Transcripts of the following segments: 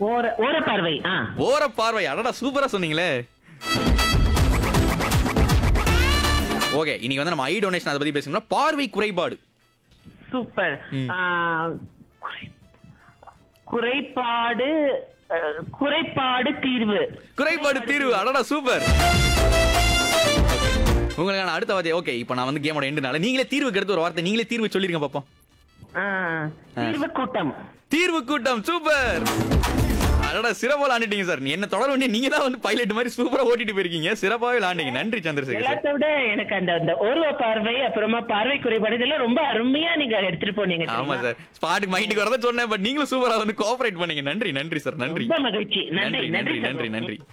ஓர ஓர பார்வை ஆ ஓர பார்வை அடடா சூப்பரா சொன்னீங்களே ஓகே இன்னைக்கு வந்து நம்ம ஐ டொனேஷன் அதை பத்தி பேசணும்னா பார்வை குறைபாடு சூப்பர் ஆ, குறை- குறைபாடு அஹ், குறைபாடு தீர்வு குறைபாடு தீர்வு அடடா சூப்பர் உங்களுக்கான அடுத்த வார்த்தை ஓகே இப்போ நான் வந்து கேமோட எண்டுனால நீங்களே தீர்வுக்கு எடுத்து ஒரு வார்த்தை நீங்களே தீர்வு சொல்லிருங்க பாப்போம் ஆ, தீர்வு கூட்டம் தீர்வு கூட்டம் சூப்பர் அடடா சிறப்பா விளாண்டுட்டீங்க சார் என்ன தொடர வேண்டிய நீங்க தான் வந்து பைலட் மாதிரி சூப்பரா ஓட்டிட்டு போயிருக்கீங்க சிறப்பாவே விளாண்டீங்க நன்றி சந்திரசேகர் சார் எல்லாத்த விட எனக்கு அந்த அந்த ஒருவ பார்வை அப்புறமா பார்வை குறைபாடு இதெல்லாம் ரொம்ப அருமையா நீங்க எடுத்துட்டு போனீங்க ஆமா தெரியுமா? சார் ஸ்பாட்டுக்கு மைண்டுக்கு வரதான் சொன்னேன் பட் நீங்களும் சூப்பரா வந்து கோஆபரேட் பண்ணீங்க நன்றி நன்றி சார் நன்றி ரொம்ப மகிழ்ச்சி நன்றி நன்றி நன்றி சகோ. நன்றி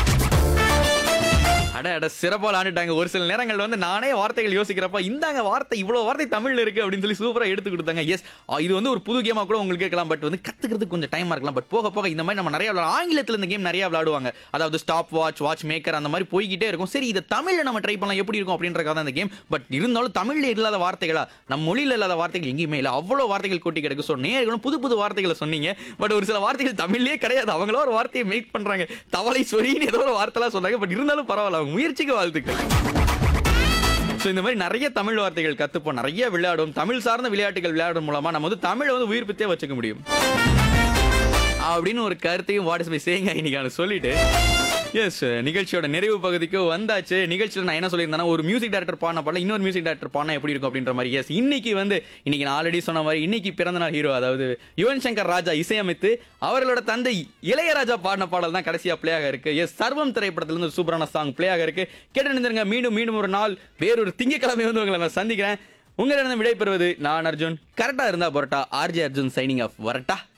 அட அட சிறப்பா விளாண்டுட்டாங்க ஒரு சில நேரங்கள் வந்து நானே வார்த்தைகள் யோசிக்கிறப்ப இந்தாங்க வார்த்தை இவ்வளவு வார்த்தை தமிழ்ல இருக்கு அப்படின்னு சொல்லி சூப்பரா எடுத்து கொடுத்தாங்க எஸ் இது வந்து ஒரு புது கேமா கூட உங்களுக்கு இருக்கலாம் பட் வந்து கத்துக்கிறதுக்கு கொஞ்சம் டைமா இருக்கலாம் பட் போக போக இந்த மாதிரி நம்ம நிறைய விளையாட ஆங்கிலத்துல இந்த கேம் நிறைய விளையாடுவாங்க அதாவது ஸ்டாப் வாட்ச் வாட்ச் மேக்கர் அந்த மாதிரி போய்கிட்டே இருக்கும் சரி இதை தமிழ்ல நம்ம ட்ரை பண்ணலாம் எப்படி இருக்கும் அப்படின்றக்காக தான் இந்த கேம் பட் இருந்தாலும் தமிழ்ல இல்லாத வார்த்தைகளா நம்ம மொழியில இல்லாத வார்த்தைகள் எங்கேயுமே இல்லை அவ்வளோ வார்த்தைகள் கொட்டி கிடக்கு ஸோ நேர்களும் புது புது வார்த்தைகளை சொன்னீங்க பட் ஒரு சில வார்த்தைகள் தமிழ்லயே கிடையாது அவங்களோ ஒரு வார்த்தையை மேக் பண்றாங்க தவளை சொரின்னு ஏதோ ஒரு வார்த்தைலாம் சொன்னாங்க பட் இருந்தாலும் பரவாயில்ல அவங்க முயற்சிக்கு வாழ்த்துக்கள் ஸோ இந்த மாதிரி நிறைய தமிழ் வார்த்தைகள் கத்துப்போம் நிறைய விளையாடும் தமிழ் சார்ந்த விளையாட்டுகள் விளையாடும் மூலமா நம்ம வந்து தமிழை வந்து உயிர்ப்பித்தே வச்சுக்க முடியும் அப்படின்னு ஒரு கருத்தையும் வாட் இஸ் பை சேங்க இன்னைக்கு சொல்லிட்டு எஸ் நிகழ்ச்சியோட நிறைவு பகுதிக்கு வந்தாச்சு நிகழ்ச்சியில் நான் என்ன சொல்லியிருந்தேன்னா ஒரு மியூசிக் டேரக்டர் பாடின பாடல இன்னொரு மியூசிக் டேரக்டர் பாடினா எப்படி இருக்கும் அப்படின்ற மாதிரி எஸ் இன்னைக்கு வந்து இன்னைக்கு நான் ஆல்ரெடி சொன்ன மாதிரி இன்னைக்கு பிறந்த நாள் ஹீரோ அதாவது யுவன் சங்கர் ராஜா இசையமைத்து அவர்களோட தந்தை இளையராஜா பாடின பாடல் தான் கடைசியா பிளேயாக இருக்கு எஸ் சர்வம் திரைப்படத்துல இருந்து ஒரு சூப்பரான சாங் பிளேயாக இருக்கு கேட்டு நினைந்திருங்க மீண்டும் மீண்டும் ஒரு நாள் வேறொரு திங்கக்கிழமை வந்து உங்களை நான் சந்திக்கிறேன் உங்களிடம் விடைபெறுவது நான் அர்ஜுன் கரெக்டா இருந்தா பொரட்டா ஆர்ஜே அர்ஜுன் சைனிங் ஆஃப் வரட்டா